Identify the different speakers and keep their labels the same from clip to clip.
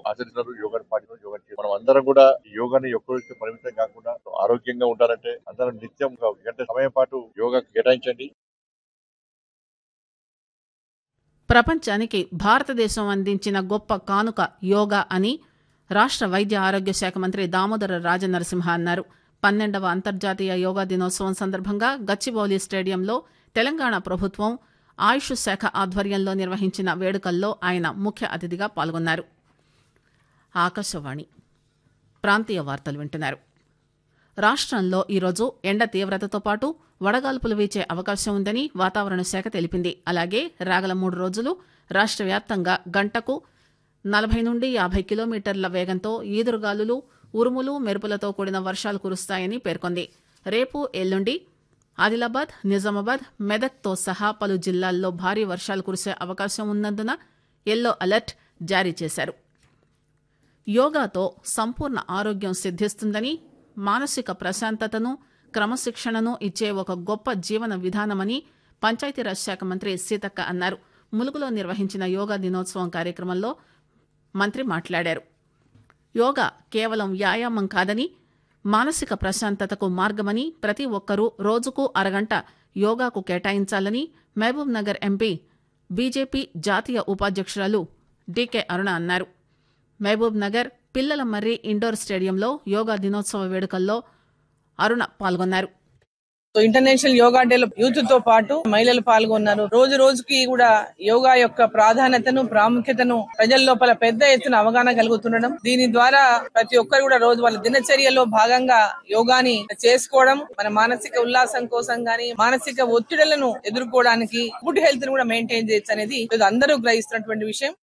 Speaker 1: ఆచరిస్తున్నారు యోగాని పాటిస్తున్నారు యోగా మనం అందరం కూడా ఈ యోగాని ఒక్కరికి పరిమితం కాకుండా ఆరోగ్యంగా ఉండాలంటే అందరం నిత్యం ఒక గంట సమయం పాటు యోగా కేటాయించండి
Speaker 2: ప్రపంచానికి భారతదేశం అందించిన గొప్ప కానుక యోగా అని రాష్ట్ర వైద్య ఆరోగ్య శాఖ మంత్రి దామోదర రాజనరసింహ అన్నారు పన్నెండవ అంతర్జాతీయ యోగా దినోత్సవం సందర్భంగా గచ్చిబౌలి స్టేడియంలో తెలంగాణ ప్రభుత్వం ఆయుష్ శాఖ ఆధ్వర్యంలో నిర్వహించిన వేడుకల్లో ఆయన ముఖ్య అతిథిగా పాల్గొన్నారు ఆకాశవాణి ప్రాంతీయ వార్తలు వింటున్నారు రాష్ట్రంలో ఈరోజు ఎండ తీవ్రతతో పాటు వడగాల్పులు వీచే అవకాశం ఉందని వాతావరణ శాఖ తెలిపింది అలాగే రాగల మూడు రోజులు రాష్ట్ర వ్యాప్తంగా గంటకు నలభై నుండి యాభై కిలోమీటర్ల వేగంతో ఈదురుగాలులు ఉరుములు మెరుపులతో కూడిన వర్షాలు కురుస్తాయని పేర్కొంది రేపు ఎల్లుండి ఆదిలాబాద్ నిజామాబాద్ మెదక్తో సహా పలు జిల్లాల్లో భారీ వర్షాలు కురిసే అవకాశం ఉన్నందున ఎల్లో అలర్ట్ జారీ చేశారు యోగాతో సంపూర్ణ ఆరోగ్యం సిద్ధిస్తుందని మానసిక ప్రశాంతతను క్రమశిక్షణను ఇచ్చే ఒక గొప్ప జీవన విధానమని పంచాయతీరాజ్ శాఖ మంత్రి సీతక్క అన్నారు ములుగులో నిర్వహించిన యోగా దినోత్సవం కార్యక్రమంలో మంత్రి మాట్లాడారు యోగా కేవలం వ్యాయామం కాదని మానసిక ప్రశాంతతకు మార్గమని ప్రతి ఒక్కరూ రోజుకు అరగంట యోగాకు కేటాయించాలని మహబూబ్ నగర్ ఎంపీ బీజేపీ జాతీయ ఉపాధ్యక్షురాలు డీకే అరుణ అన్నారు మహబూబ్ నగర్ పిల్లల మర్రి ఇండోర్ స్టేడియంలో యోగా దినోత్సవ వేడుకల్లో అరుణ పాల్గొన్నారు
Speaker 3: సో ఇంటర్నేషనల్ యోగా డేలో యూత్ తో పాటు మహిళలు పాల్గొన్నారు రోజు రోజుకి కూడా యోగా యొక్క ప్రాధాన్యతను ప్రాముఖ్యతను ప్రజల లోపల పెద్ద ఎత్తున అవగాహన కలుగుతుండడం దీని ద్వారా ప్రతి ఒక్కరు కూడా రోజు వాళ్ళ దినచర్యలో భాగంగా యోగాని చేసుకోవడం మన మానసిక ఉల్లాసం కోసం గాని మానసిక ఒత్తిడులను ఎదుర్కోవడానికి గుడ్ హెల్త్ ను కూడా మెయింటైన్ చేయొచ్చు అనేది ఈరోజు అందరూ గ్రహిస్తున్నటువంటి విషయం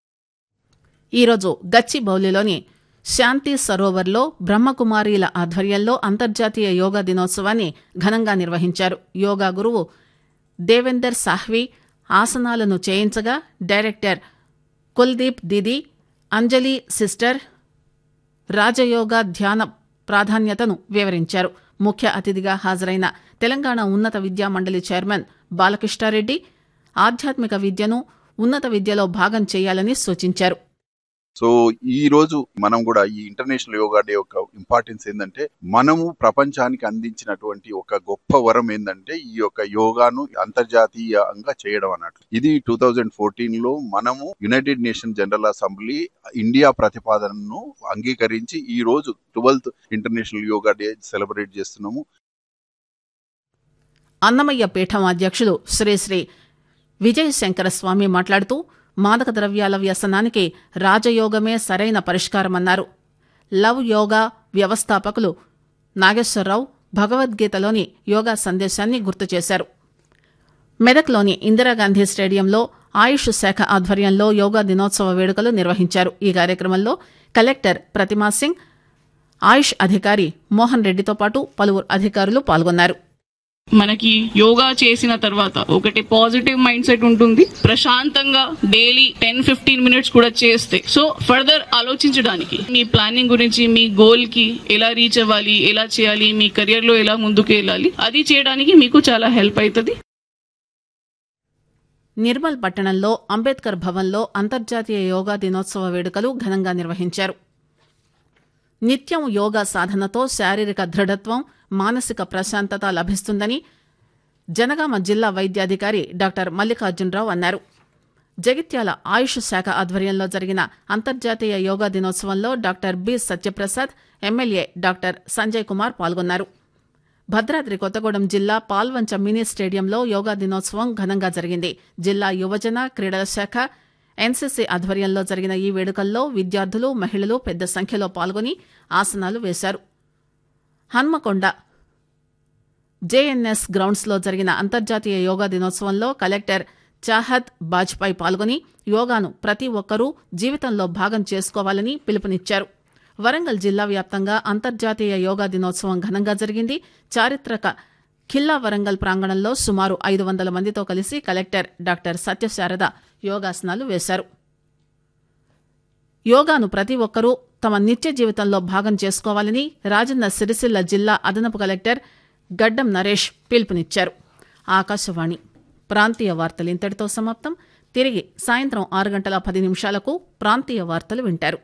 Speaker 2: ఈరోజు గచ్చిబౌలిలోని శాంతి సరోవర్లో బ్రహ్మకుమారీల ఆధ్వర్యంలో అంతర్జాతీయ యోగా దినోత్సవాన్ని ఘనంగా నిర్వహించారు యోగా గురువు దేవేందర్ సాహ్వి ఆసనాలను చేయించగా డైరెక్టర్ కుల్దీప్ దీది అంజలి సిస్టర్ రాజయోగా ధ్యాన ప్రాధాన్యతను వివరించారు ముఖ్య అతిథిగా హాజరైన తెలంగాణ ఉన్నత విద్యా మండలి చైర్మన్ బాలకృష్ణారెడ్డి ఆధ్యాత్మిక విద్యను ఉన్నత విద్యలో భాగం చేయాలని సూచించారు
Speaker 4: సో ఈ రోజు మనం కూడా ఈ ఇంటర్నేషనల్ యోగా డే యొక్క ఇంపార్టెన్స్ ఏంటంటే మనము ప్రపంచానికి అందించినటువంటి ఒక గొప్ప వరం ఏంటంటే ఈ యొక్క యోగాను అంతర్జాతీయంగా చేయడం అన్నట్లు ఇది టూ థౌజండ్ ఫోర్టీన్ లో మనము united nation general assembly India ప్రతిపాదనను అంగీకరించి ఈ రోజు twelfth international yoga day celebrate చేస్తున్నాము
Speaker 2: అన్నమయ్య పీఠం అధ్యక్షులు శ్రీ శ్రీ విజయశంకర స్వామి మాట్లాడుతూ మాదక ద్రవ్యాల వ్యసనానికి రాజయోగమే సరైన పరిష్కారమన్నారు లవ్ యోగా వ్యవస్థాపకులు నాగేశ్వరరావు భగవద్గీతలోని యోగా సందేశాన్ని గుర్తు చేశారు మెదక్లోని ఇందిరాగాంధీ స్టేడియంలో ఆయుష్ శాఖ ఆధ్వర్యంలో యోగా దినోత్సవ వేడుకలు నిర్వహించారు ఈ కార్యక్రమంలో కలెక్టర్ ప్రతిమా సింగ్ ఆయుష్ అధికారి మోహన్ రెడ్డితో పాటు పలువురు అధికారులు పాల్గొన్నారు
Speaker 5: మనకి యోగా చేసిన తర్వాత ఒకటి పాజిటివ్ మైండ్ సెట్ ఉంటుంది ప్రశాంతంగా డైలీ టెన్ ఫిఫ్టీన్ మినిట్స్ కూడా చేస్తే సో ఫర్దర్ ఆలోచించడానికి మీ ప్లానింగ్ గురించి మీ గోల్ కి ఎలా రీచ్ అవ్వాలి ఎలా చేయాలి మీ కెరియర్ లో ఎలా ముందుకు వెళ్ళాలి అది చేయడానికి మీకు చాలా హెల్ప్ అవుతుంది
Speaker 2: నిర్మల్ పట్టణంలో అంబేద్కర్ భవన్లో అంతర్జాతీయ యోగా దినోత్సవ వేడుకలు ఘనంగా నిర్వహించారు నిత్యం యోగా సాధనతో శారీరక దృఢత్వం మానసిక ప్రశాంతత లభిస్తుందని జనగామ జిల్లా వైద్యాధికారి డాక్టర్ మల్లికార్జునరావు అన్నారు జగిత్యాల ఆయుష్ శాఖ ఆధ్వర్యంలో జరిగిన అంతర్జాతీయ యోగా దినోత్సవంలో doctor B Satyaprasad MLA doctor Sanjay Kumar పాల్గొన్నారు భద్రాద్రి కొత్తగూడెం జిల్లా పాల్వంచ మినీ స్టేడియంలో యోగా దినోత్సవం ఘనంగా జరిగింది జిల్లా యువజన క్రీడల శాఖ ఎన్సీసీ ఆధ్వర్యంలో జరిగిన ఈ వేడుకల్లో విద్యార్థులు మహిళలు పెద్ద సంఖ్యలో పాల్గొని ఆసనాలు వేశారు హన్మకొండ జేఎన్ఎస్ గ్రౌండ్స్లో జరిగిన అంతర్జాతీయ యోగా దినోత్సవంలో కలెక్టర్ చాహద్ బాజ్పాయ్ పాల్గొని యోగాను ప్రతి ఒక్కరూ జీవితంలో భాగం చేసుకోవాలని పిలుపునిచ్చారు వరంగల్ జిల్లా వ్యాప్తంగా అంతర్జాతీయ యోగా దినోత్సవం ఘనంగా జరిగింది చారిత్రక ఖిల్లా వరంగల్ ప్రాంగణంలో సుమారు ఐదు వందల మందితో కలిసి కలెక్టర్ డాక్టర్ సత్యశారద యోగాసనాలు వేశారు యోగాను ప్రతి ఒక్కరూ తమ నిత్య జీవితంలో భాగం చేసుకోవాలని రాజన్న సిరిసిల్ల జిల్లా అదనపు కలెక్టర్ గడ్డం నరేష్ పిలుపునిచ్చారు ఆకాశవాణి ప్రాంతీయ వార్తలు ఇంతటితో సమాప్తం తిరిగి సాయంత్రం ఆరు గంటల పది నిమిషాలకు ప్రాంతీయ వార్తలు వింటారు